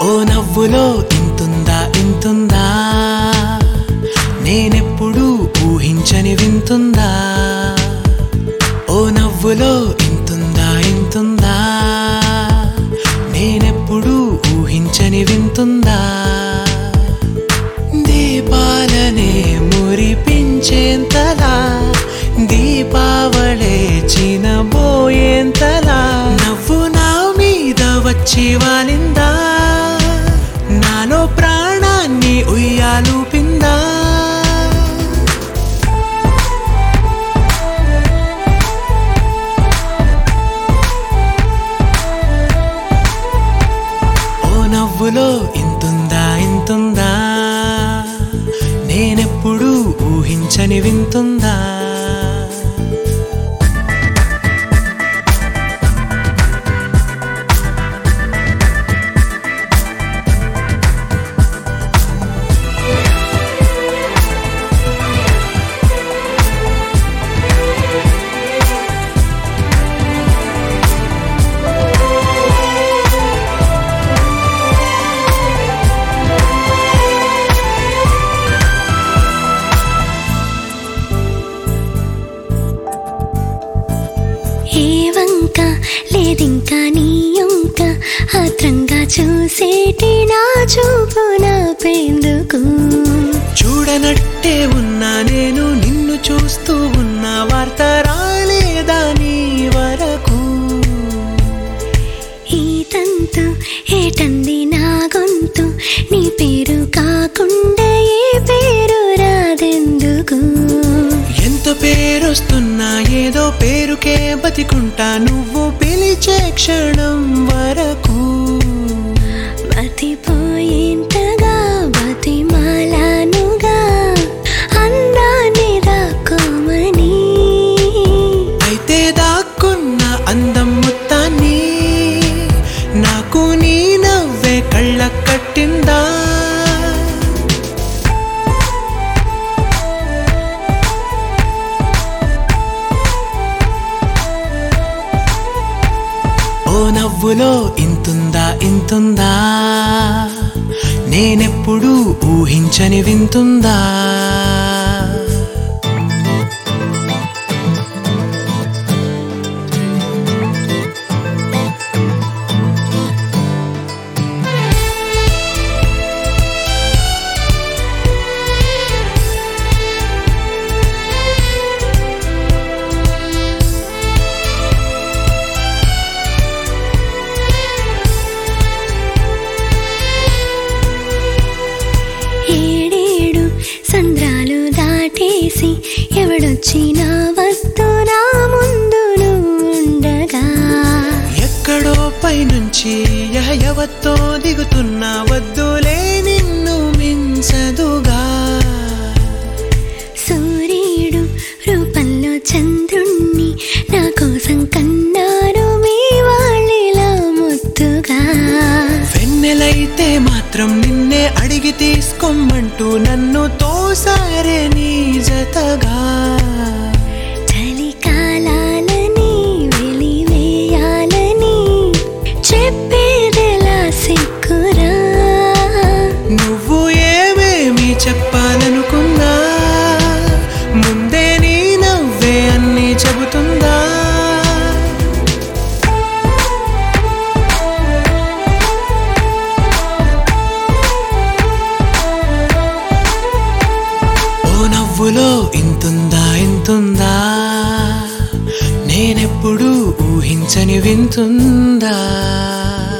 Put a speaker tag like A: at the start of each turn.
A: ఓ నవ్వులో ఇంతుందా ఇంతుందా నేనెప్పుడు ఊహించని వింతుందా ఓ నవ్వులో ఇంతుందా ఇంతుందా నేనెప్పుడు ఊహించని వింతుందా దీపాలనే మురిపించేంతలా దీపావళే చినబోయేంతలా నవ్వు నా మీద వచ్చి వాలిందా నాలో ప్రాణాన్ని ఉయ్యాలూపిందా ఓ నవ్వులో ఇంతుందా ఇంతుందా నేనెప్పుడు ఊహించని వింతుందా
B: ఏ వంక లేదింకా నీ యొంక ఆత్రంగా చూసేటి నా చూపు నా పేందుకు
A: చూడనట్టే ఉన్నా నేను నిన్ను చూస్తూ ఉన్న వార్త రాలేదా నీ వరకు
B: ఈ తంతు ఏటంది నా గొంతు నీ పేరు కాకుండా ఏ పేరు రాదెందుకు
A: ఎంత పేరొస్తున్నా ఏదో పేరుకే బతికుంటా నువ్వు పిలిచే క్షణం వరకు
B: బతిపోయేంతగా బతిమాలానుగా అందాన్ని దాక్కోమని
A: అయితే దాక్కున్న అందం మొత్తాన్ని నాకు నీ నవ్వే కళ్ళ కట్టిందా ఓ నవ్వులో ఇంతుందా ఇంతుందా నేనెప్పుడు ఊహించని వింతుందా
B: ఏడేడు సంద్రాలు దాటేసి ఎవడొచ్చినా వద్దు నా ముందు ఉండగా
A: ఎక్కడో పైనుంచి యహయవత్తో దిగుతున్నా వద్దులే నిన్ను మించదుగా
B: సూర్యుడు రూపంలో చంద్రుణ్ణి నా కోసం కన్నారు మీ వాళ్ళిలా ముద్దుగా
A: వెన్నెలైతే మాత్రం నిన్నే అడిగి తీసుకోమంటూ నన్ను తోసారే నీ జతగా
B: చలికాలాలని వెలివేయాలని చెప్పేదెలా సిక్కురా
A: నువ్వు ఏమేమి చెప్పాలనుకున్నా ముందే నీ నవ్వే అన్నీ చెబుతుందా ఓ నవ్వులో ఇంతుందా ఇంతుందా నేనెప్పుడు ఊహించని వింతుందా